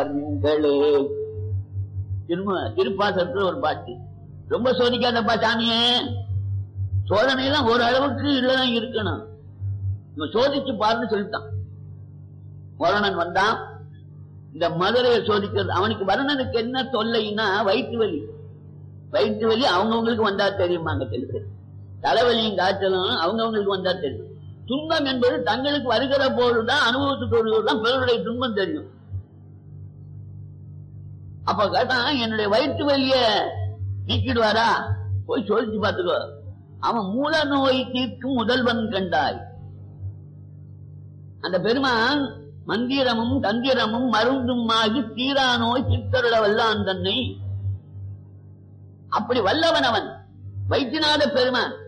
தீர்ப்பார் நீங்களே திரும்ப திருப்பாசத்துல ஒரு பாட்டு ரொம்ப சோதிக்காதப்பா சாமியே சோதனை எல்லாம் ஓரளவுக்கு இதுலதான் இருக்கணும் இவன் சோதிச்சு பாருன்னு சொல்லிட்டான் வருணன் வந்தான் இந்த மதுரையை சோதிக்கிறது அவனுக்கு வருணனுக்கு என்ன தொல்லைன்னா வயிற்று வலி வயிற்று வலி அவங்கவுங்களுக்கு வந்தா தெரியுமாங்க தெரியுது தலைவலியும் காய்ச்சலும் அவங்கவுங்களுக்கு வந்தா தெரியும் துன்பம் என்பது தங்களுக்கு வருகிற போதுதான் அனுபவத்துக்கு வருவதுதான் பிறருடைய துன்பம் தெரியும் அப்ப கேட்டான் என்னுடைய வயிற்று வலிய நீக்கிடுவாரா போய் சோதிச்சு பார்த்துக்கோ அவன் மூல நோய் தீர்க்கும் முதல்வன் கண்டாய் அந்த பெருமான் மந்திரமும் தந்திரமும் மருந்தும் ஆகி தீரா நோய் சித்தருள வல்லான் தன்னை அப்படி வல்லவன் அவன் வைத்தியநாத பெருமான்